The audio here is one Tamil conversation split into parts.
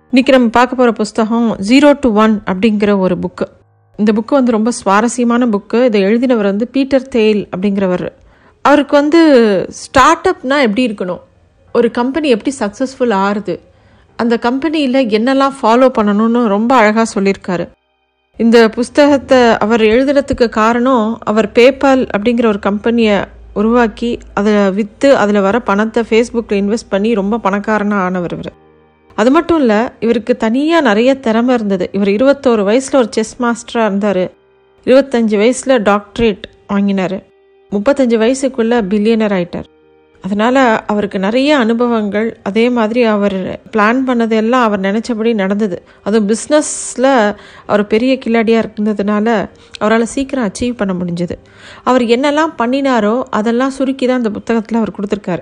இன்னைக்கு நம்ம பார்க்க போகிற புஸ்தகம் ஜீரோ டு ஒன் அப்படிங்கிற ஒரு புக்கு இந்த புக்கு வந்து ரொம்ப சுவாரஸ்யமான புக்கு இதை எழுதினவர் வந்து பீட்டர் தேல் அப்படிங்கிறவர் அவருக்கு வந்து ஸ்டார்ட் அப்னா எப்படி இருக்கணும் ஒரு கம்பெனி எப்படி சக்ஸஸ்ஃபுல் ஆறுது அந்த கம்பெனியில் என்னெல்லாம் ஃபாலோ பண்ணணும்னு ரொம்ப அழகாக சொல்லியிருக்காரு இந்த புஸ்தகத்தை அவர் எழுதுறதுக்கு காரணம் அவர் பேபால் அப்படிங்கிற ஒரு கம்பெனியை உருவாக்கி அதை விற்று அதில் வர பணத்தை ஃபேஸ்புக்கில் இன்வெஸ்ட் பண்ணி ரொம்ப பணக்காரனாக ஆனவர் இவர் அது மட்டும் இல்லை இவருக்கு தனியாக நிறைய திறமை இருந்தது இவர் இருபத்தோரு வயசில் ஒரு செஸ் மாஸ்டராக இருந்தார் இருபத்தஞ்சி வயசில் டாக்டரேட் வாங்கினார் முப்பத்தஞ்சு வயசுக்குள்ளே பில்லியனர் ஆயிட்டார் அதனால் அவருக்கு நிறைய அனுபவங்கள் அதே மாதிரி அவர் பிளான் பண்ணதெல்லாம் அவர் நினச்சபடி நடந்தது அதுவும் பிஸ்னஸில் அவர் பெரிய கில்லாடியாக இருந்ததுனால அவரால் சீக்கிரம் அச்சீவ் பண்ண முடிஞ்சது அவர் என்னெல்லாம் பண்ணினாரோ அதெல்லாம் சுருக்கி தான் அந்த புத்தகத்தில் அவர் கொடுத்துருக்காரு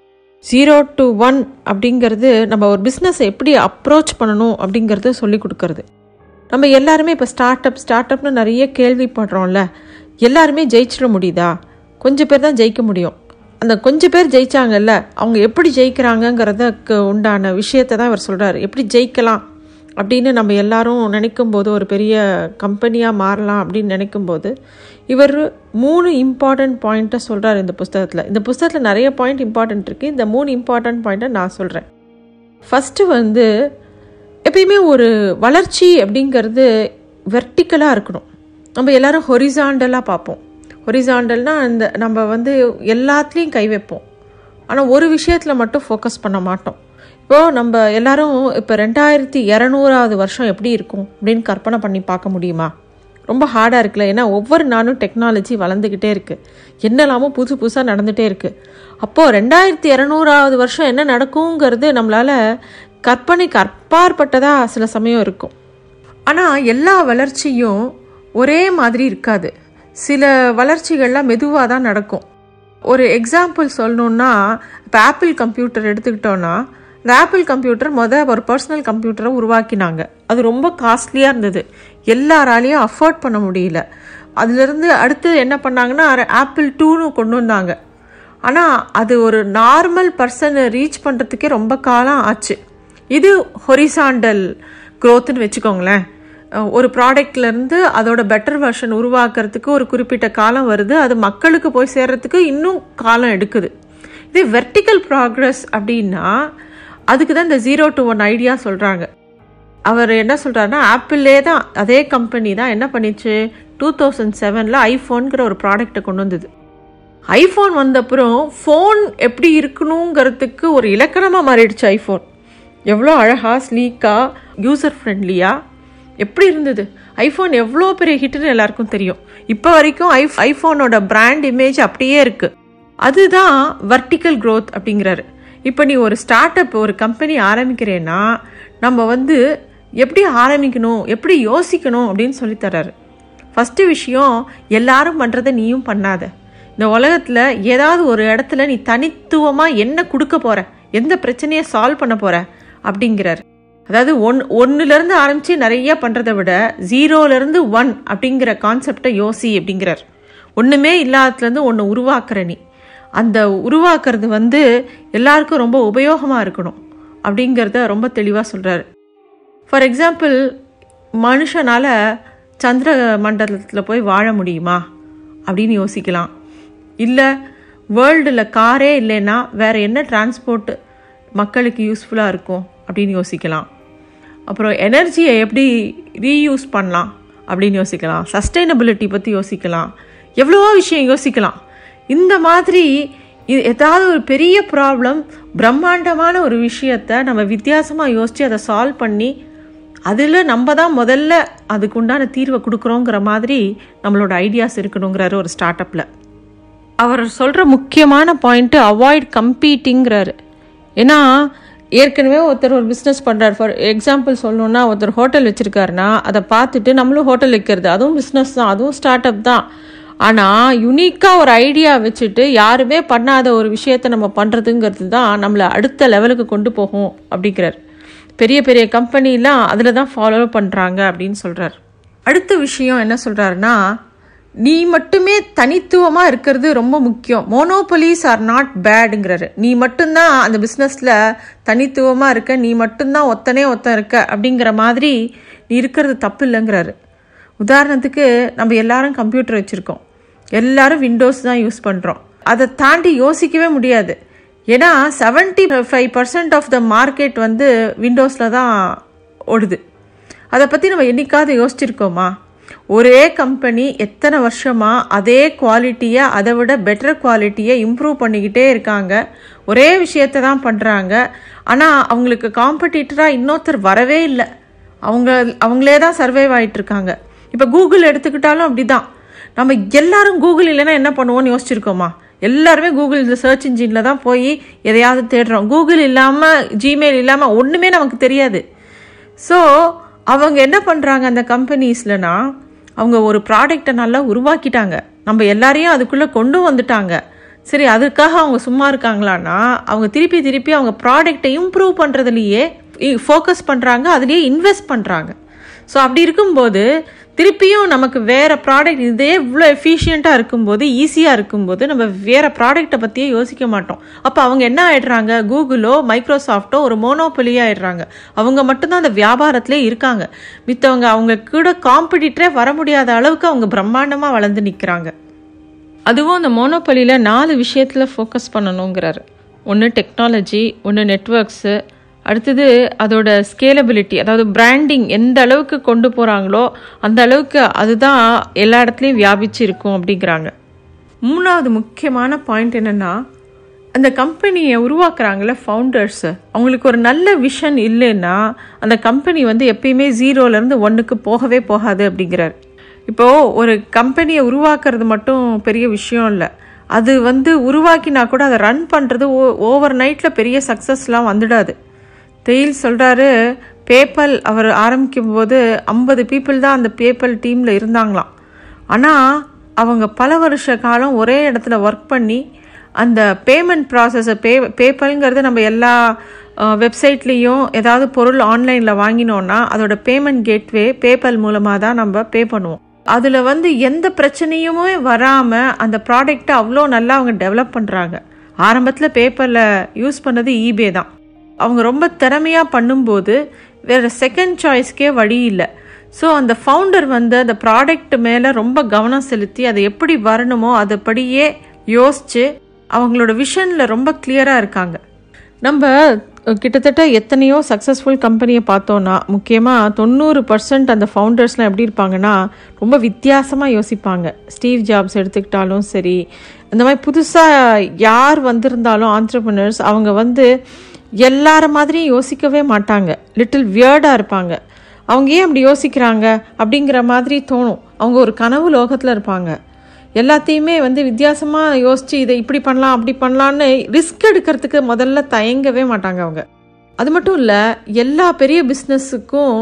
ஜீரோ டு ஒன் அப்படிங்கிறது நம்ம ஒரு பிஸ்னஸை எப்படி அப்ரோச் பண்ணணும் அப்படிங்கிறது சொல்லி கொடுக்கறது நம்ம எல்லாருமே இப்போ ஸ்டார்ட் அப் ஸ்டார்ட் அப்னு நிறைய கேள்விப்படுறோம்ல எல்லாருமே ஜெயிச்சிட முடியுதா கொஞ்சம் பேர் தான் ஜெயிக்க முடியும் அந்த கொஞ்சம் பேர் ஜெயிச்சாங்கல்ல அவங்க எப்படி ஜெயிக்கிறாங்கங்கிறதுக்கு உண்டான விஷயத்தை தான் இவர் சொல்கிறார் எப்படி ஜெயிக்கலாம் அப்படின்னு நம்ம எல்லாரும் நினைக்கும் போது ஒரு பெரிய கம்பெனியாக மாறலாம் அப்படின்னு நினைக்கும் போது இவர் மூணு இம்பார்ட்டண்ட் பாயிண்ட்டை சொல்கிறார் இந்த புஸ்தகத்தில் இந்த புஸ்தகத்தில் நிறைய பாயிண்ட் இம்பார்ட்டன்ட் இருக்குது இந்த மூணு இம்பார்ட்டண்ட் பாயிண்ட்டை நான் சொல்கிறேன் ஃபஸ்ட்டு வந்து எப்பயுமே ஒரு வளர்ச்சி அப்படிங்கிறது வெர்டிக்கலாக இருக்கணும் நம்ம எல்லாரும் ஹொரிசாண்டலாக பார்ப்போம் ஹொரிசாண்டல்னால் அந்த நம்ம வந்து எல்லாத்துலேயும் கை வைப்போம் ஆனால் ஒரு விஷயத்தில் மட்டும் ஃபோக்கஸ் பண்ண மாட்டோம் இப்போது நம்ம எல்லாரும் இப்போ ரெண்டாயிரத்தி இரநூறாவது வருஷம் எப்படி இருக்கும் அப்படின்னு கற்பனை பண்ணி பார்க்க முடியுமா ரொம்ப ஹார்டாக இருக்குல்ல ஏன்னா ஒவ்வொரு நாளும் டெக்னாலஜி வளர்ந்துக்கிட்டே இருக்குது என்னெல்லாமோ புதுசு புதுசாக நடந்துகிட்டே இருக்குது அப்போது ரெண்டாயிரத்தி இரநூறாவது வருஷம் என்ன நடக்குங்கிறது நம்மளால் கற்பனைக்கு அற்பாற்பட்டதாக சில சமயம் இருக்கும் ஆனால் எல்லா வளர்ச்சியும் ஒரே மாதிரி இருக்காது சில வளர்ச்சிகள்லாம் மெதுவாக தான் நடக்கும் ஒரு எக்ஸாம்பிள் சொல்லணுன்னா இப்போ ஆப்பிள் கம்ப்யூட்டர் எடுத்துக்கிட்டோன்னா இந்த ஆப்பிள் கம்ப்யூட்டர் மொதல் ஒரு பர்சனல் கம்ப்யூட்டரை உருவாக்கினாங்க அது ரொம்ப காஸ்ட்லியாக இருந்தது எல்லாராலையும் அஃபோர்ட் பண்ண முடியல அதுலேருந்து அடுத்து என்ன பண்ணாங்கன்னா ஆப்பிள் டூன்னு கொண்டு வந்தாங்க ஆனால் அது ஒரு நார்மல் பர்சனை ரீச் பண்ணுறதுக்கே ரொம்ப காலம் ஆச்சு இது ஹொரிசாண்டல் க்ரோத்துன்னு வச்சுக்கோங்களேன் ஒரு ப்ராடக்ட்லேருந்து அதோட பெட்டர் வெர்ஷன் உருவாக்குறதுக்கு ஒரு குறிப்பிட்ட காலம் வருது அது மக்களுக்கு போய் சேர்றதுக்கு இன்னும் காலம் எடுக்குது இது வெர்டிக்கல் ப்ராக்ரஸ் அப்படின்னா அதுக்கு தான் இந்த ஜீரோ டு ஒன் ஐடியா சொல்கிறாங்க அவர் என்ன சொல்கிறாருன்னா ஆப்பிளே தான் அதே கம்பெனி தான் என்ன பண்ணிச்சு டூ தௌசண்ட் செவனில் ஐஃபோனுங்கிற ஒரு ப்ராடக்டை கொண்டு வந்தது ஐஃபோன் வந்தப்புறம் ஃபோன் எப்படி இருக்கணுங்கிறதுக்கு ஒரு இலக்கணமாக மாறிடுச்சு ஐஃபோன் எவ்வளோ அழகாக ஸ்லீக்காக யூசர் ஃப்ரெண்ட்லியாக எப்படி இருந்தது ஐஃபோன் எவ்வளோ பெரிய ஹிட்னு எல்லாருக்கும் தெரியும் இப்போ வரைக்கும் ஐ ஐஃபோனோட பிராண்ட் இமேஜ் அப்படியே இருக்குது அதுதான் வர்டிக்கல் க்ரோத் அப்படிங்கிறாரு இப்போ நீ ஒரு ஸ்டார்ட் அப் ஒரு கம்பெனி ஆரம்பிக்கிறேன்னா நம்ம வந்து எப்படி ஆரம்பிக்கணும் எப்படி யோசிக்கணும் அப்படின்னு சொல்லித்தராரு ஃபஸ்ட்டு விஷயம் எல்லாரும் பண்ணுறதை நீயும் பண்ணாத இந்த உலகத்தில் ஏதாவது ஒரு இடத்துல நீ தனித்துவமாக என்ன கொடுக்க போகிற எந்த பிரச்சனையை சால்வ் பண்ண போகிற அப்படிங்கிறார் அதாவது ஒன் ஒன்றுலேருந்து ஆரம்பித்து நிறைய பண்ணுறதை விட ஜீரோலேருந்து ஒன் அப்படிங்கிற கான்செப்டை யோசி அப்படிங்கிறார் ஒன்றுமே இல்லாததுலேருந்து ஒன்று உருவாக்குற நீ அந்த உருவாக்குறது வந்து எல்லாருக்கும் ரொம்ப உபயோகமாக இருக்கணும் அப்படிங்கிறத ரொம்ப தெளிவாக சொல்கிறாரு ஃபார் எக்ஸாம்பிள் மனுஷனால் சந்திர மண்டலத்தில் போய் வாழ முடியுமா அப்படின்னு யோசிக்கலாம் இல்லை வேர்ல்டில் காரே இல்லைன்னா வேறு என்ன டிரான்ஸ்போர்ட் மக்களுக்கு யூஸ்ஃபுல்லாக இருக்கும் அப்படின்னு யோசிக்கலாம் அப்புறம் எனர்ஜியை எப்படி ரீயூஸ் பண்ணலாம் அப்படின்னு யோசிக்கலாம் சஸ்டைனபிலிட்டி பற்றி யோசிக்கலாம் எவ்வளவோ விஷயம் யோசிக்கலாம் இந்த மாதிரி இது ஏதாவது ஒரு பெரிய ப்ராப்ளம் பிரம்மாண்டமான ஒரு விஷயத்த நம்ம வித்தியாசமாக யோசித்து அதை சால்வ் பண்ணி அதில் நம்ம தான் முதல்ல அதுக்கு உண்டான தீர்வை கொடுக்குறோங்கிற மாதிரி நம்மளோட ஐடியாஸ் இருக்கணுங்கிறாரு ஒரு ஸ்டார்ட் அப்பில் அவர் சொல்கிற முக்கியமான பாயிண்ட்டு அவாய்ட் கம்பீட்டிங்கிறாரு ஏன்னா ஏற்கனவே ஒருத்தர் ஒரு பிஸ்னஸ் பண்ணுறாரு ஃபார் எக்ஸாம்பிள் சொல்லணுன்னா ஒருத்தர் ஹோட்டல் வச்சுருக்காருன்னா அதை பார்த்துட்டு நம்மளும் ஹோட்டல் வைக்கிறது அதுவும் பிஸ்னஸ் தான் அதுவும் ஸ்டார்ட் அப் தான் ஆனால் யுனிக்காக ஒரு ஐடியா வச்சுட்டு யாருமே பண்ணாத ஒரு விஷயத்தை நம்ம பண்ணுறதுங்கிறது தான் நம்மளை அடுத்த லெவலுக்கு கொண்டு போகும் அப்படிங்கிறார் பெரிய பெரிய கம்பெனிலாம் அதில் தான் ஃபாலோ பண்ணுறாங்க அப்படின்னு சொல்கிறார் அடுத்த விஷயம் என்ன சொல்கிறாருன்னா நீ மட்டுமே தனித்துவமாக இருக்கிறது ரொம்ப முக்கியம் மோனோபொலிஸ் ஆர் நாட் பேடுங்கிறாரு நீ மட்டும்தான் அந்த பிஸ்னஸில் தனித்துவமாக இருக்க நீ மட்டும்தான் ஒத்தனே ஒத்தன் இருக்க அப்படிங்கிற மாதிரி நீ இருக்கிறது தப்பு இல்லைங்கிறாரு உதாரணத்துக்கு நம்ம எல்லாரும் கம்ப்யூட்டர் வச்சுருக்கோம் எல்லாரும் விண்டோஸ் தான் யூஸ் பண்ணுறோம் அதை தாண்டி யோசிக்கவே முடியாது ஏன்னா seventy five percent of the market வந்து விண்டோஸில் தான் ஓடுது அதை பற்றி நம்ம என்னைக்காவது யோசிச்சிருக்கோமா ஒரே கம்பெனி எத்தனை வருஷமாக அதே குவாலிட்டியை அதை விட பெட்டர் குவாலிட்டியை இம்ப்ரூவ் பண்ணிக்கிட்டே இருக்காங்க ஒரே விஷயத்தை தான் பண்ணுறாங்க ஆனால் அவங்களுக்கு காம்படிட்டராக இன்னொருத்தர் வரவே இல்லை அவங்க அவங்களே தான் சர்வைவ் ஆகிட்டு இருக்காங்க இப்போ கூகுள் எடுத்துக்கிட்டாலும் அப்படி தான் நம்ம எல்லாரும் கூகுள் இல்லைன்னா என்ன பண்ணுவோம்னு யோசிச்சிருக்கோமா எல்லாருமே கூகுள் இந்த சர்ச் இன்ஜினில் தான் போய் எதையாவது தேடுறோம் கூகுள் இல்லாமல் ஜிமெயில் இல்லாமல் ஒன்றுமே நமக்கு தெரியாது ஸோ அவங்க என்ன பண்ணுறாங்க அந்த கம்பெனிஸ்லனா அவங்க ஒரு ப்ராடக்டை நல்லா உருவாக்கிட்டாங்க நம்ம எல்லாரையும் அதுக்குள்ளே கொண்டு வந்துட்டாங்க சரி அதுக்காக அவங்க சும்மா இருக்காங்களான்னா அவங்க திருப்பி திருப்பி அவங்க ப்ராடக்டை இம்ப்ரூவ் பண்ணுறதுலையே ஃபோக்கஸ் பண்ணுறாங்க அதுலேயே இன்வெஸ்ட் பண்ணுறாங்க ஸோ அப்படி இருக்கும்போது திருப்பியும் நமக்கு வேறு ப்ராடக்ட் இதே இவ்வளோ எஃபிஷியண்ட்டாக இருக்கும்போது ஈஸியாக இருக்கும்போது நம்ம வேறு ப்ராடக்ட்டை பற்றியே யோசிக்க மாட்டோம் அப்போ அவங்க என்ன ஆயிடுறாங்க கூகுளோ மைக்ரோசாஃப்ட்டோ ஒரு மோனோபொலி ஆயிடுறாங்க அவங்க மட்டும்தான் அந்த வியாபாரத்திலே இருக்காங்க மித்தவங்க அவங்க கூட காம்படிட்டரே வர முடியாத அளவுக்கு அவங்க பிரம்மாண்டமாக வளர்ந்து நிற்கிறாங்க அதுவும் அந்த மோனோபொலியில் நாலு விஷயத்தில் ஃபோக்கஸ் பண்ணணுங்கிறாரு ஒன்று டெக்னாலஜி ஒன்று நெட்ஒர்க்ஸு அடுத்தது அதோட ஸ்கேலபிலிட்டி அதாவது பிராண்டிங் எந்த அளவுக்கு கொண்டு போகிறாங்களோ அந்த அளவுக்கு அதுதான் எல்லா இடத்துலையும் வியாபிச்சு இருக்கும் அப்படிங்கிறாங்க மூணாவது முக்கியமான பாயிண்ட் என்னென்னா அந்த கம்பெனியை உருவாக்குறாங்கள ஃபவுண்டர்ஸு அவங்களுக்கு ஒரு நல்ல விஷன் இல்லைன்னா அந்த கம்பெனி வந்து எப்பயுமே ஜீரோலேருந்து ஒன்றுக்கு போகவே போகாது அப்படிங்கிறார் இப்போது ஒரு கம்பெனியை உருவாக்குறது மட்டும் பெரிய விஷயம் இல்லை அது வந்து உருவாக்கினா கூட அதை ரன் பண்ணுறது ஓ ஓவர் நைட்டில் பெரிய சக்ஸஸ்லாம் வந்துடாது தெயில் சொல்கிறாரு பேப்பல் அவர் ஆரம்பிக்கும் போது ஐம்பது பீப்புள் தான் அந்த பேப்பல் டீமில் இருந்தாங்களாம் ஆனால் அவங்க பல வருஷ காலம் ஒரே இடத்துல ஒர்க் பண்ணி அந்த பேமெண்ட் ப்ராசஸை பே பேப்பல்ங்கிறது நம்ம எல்லா வெப்சைட்லேயும் ஏதாவது பொருள் ஆன்லைனில் வாங்கினோன்னா அதோட பேமெண்ட் கேட்வே பேப்பல் மூலமாக தான் நம்ம பே பண்ணுவோம் அதில் வந்து எந்த பிரச்சனையுமே வராமல் அந்த ப்ராடக்டை அவ்வளோ நல்லா அவங்க டெவலப் பண்ணுறாங்க ஆரம்பத்தில் பேப்பரில் யூஸ் பண்ணது ஈபே தான் அவங்க ரொம்ப திறமையாக பண்ணும்போது வேறு செகண்ட் சாய்ஸ்க்கே வழி இல்லை ஸோ அந்த ஃபவுண்டர் வந்து அந்த ப்ராடக்ட் மேலே ரொம்ப கவனம் செலுத்தி அதை எப்படி வரணுமோ அதைப்படியே யோசித்து அவங்களோட விஷனில் ரொம்ப கிளியராக இருக்காங்க நம்ம கிட்டத்தட்ட எத்தனையோ சக்ஸஸ்ஃபுல் கம்பெனியை பார்த்தோன்னா முக்கியமாக தொண்ணூறு பர்சன்ட் அந்த ஃபவுண்டர்ஸ்லாம் எப்படி இருப்பாங்கன்னா ரொம்ப வித்தியாசமாக யோசிப்பாங்க ஸ்டீவ் ஜாப்ஸ் எடுத்துக்கிட்டாலும் சரி இந்த மாதிரி புதுசாக யார் வந்திருந்தாலும் ஆண்டர்பனர்ஸ் அவங்க வந்து எல்லார மாதிரியும் யோசிக்கவே மாட்டாங்க லிட்டில் வியர்டாக இருப்பாங்க அவங்க ஏன் அப்படி யோசிக்கிறாங்க அப்படிங்கிற மாதிரி தோணும் அவங்க ஒரு கனவு லோகத்தில் இருப்பாங்க எல்லாத்தையுமே வந்து வித்தியாசமாக யோசித்து இதை இப்படி பண்ணலாம் அப்படி பண்ணலான்னு ரிஸ்க் எடுக்கிறதுக்கு முதல்ல தயங்கவே மாட்டாங்க அவங்க அது மட்டும் இல்லை எல்லா பெரிய பிஸ்னஸுக்கும்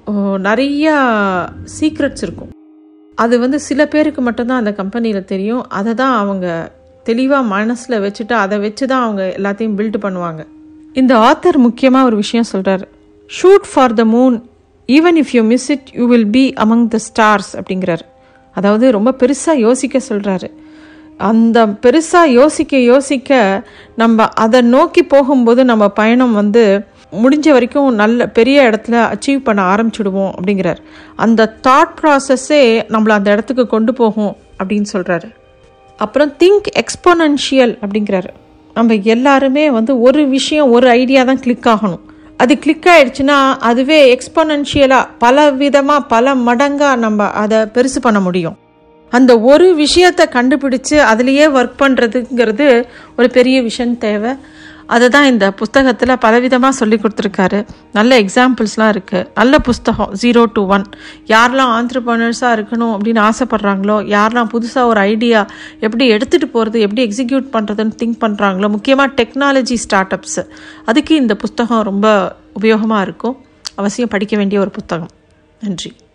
நிறையா சீக்ரெட்ஸ் இருக்கும் அது வந்து சில பேருக்கு மட்டும்தான் அந்த கம்பெனியில் தெரியும் அதை தான் அவங்க தெளிவாக மனசில் வச்சுட்டு அதை வச்சு தான் அவங்க எல்லாத்தையும் பில்டு பண்ணுவாங்க இந்த ஆத்தர் முக்கியமாக ஒரு விஷயம் சொல்கிறார் shoot for the moon even if you miss it you will be among the stars அப்படிங்கிறார் அதாவது ரொம்ப பெருசாக யோசிக்க சொல்கிறாரு அந்த பெருசாக யோசிக்க யோசிக்க நம்ம அதை நோக்கி போகும்போது நம்ம பயணம் வந்து முடிஞ்ச வரைக்கும் நல்ல பெரிய இடத்துல அச்சீவ் பண்ண ஆரம்பிச்சுடுவோம் அப்படிங்கிறார் அந்த தாட் ப்ராசஸ்ஸே நம்மளை அந்த இடத்துக்கு கொண்டு போகும் அப்படின்னு சொல்கிறாரு அப்புறம் திங்க் எக்ஸ்போனன்ஷியல் அப்படிங்கிறாரு நம்ம எல்லாருமே வந்து ஒரு விஷயம் ஒரு ஐடியா தான் கிளிக் ஆகணும் அது கிளிக் ஆயிடுச்சுன்னா அதுவே எக்ஸ்போனன்ஷியலாக பல விதமாக பல மடங்காக நம்ம அதை பெருசு பண்ண முடியும் அந்த ஒரு விஷயத்தை கண்டுபிடிச்சு அதுலேயே ஒர்க் பண்ணுறதுங்கிறது ஒரு பெரிய விஷயம் தேவை அதை தான் இந்த புஸ்தகத்தில் பலவிதமாக சொல்லி கொடுத்துருக்காரு நல்ல எக்ஸாம்பிள்ஸ்லாம் இருக்குது நல்ல புஸ்தகம் ஜீரோ டு ஒன் யாரெல்லாம் ஆண்டர்பனர்ஸாக இருக்கணும் அப்படின்னு ஆசைப்பட்றாங்களோ யாரெல்லாம் புதுசாக ஒரு ஐடியா எப்படி எடுத்துகிட்டு போகிறது எப்படி எக்ஸிக்யூட் பண்ணுறதுன்னு திங்க் பண்ணுறாங்களோ முக்கியமாக டெக்னாலஜி ஸ்டார்ட் அப்ஸு அதுக்கு இந்த புஸ்தகம் ரொம்ப உபயோகமாக இருக்கும் அவசியம் படிக்க வேண்டிய ஒரு புத்தகம் நன்றி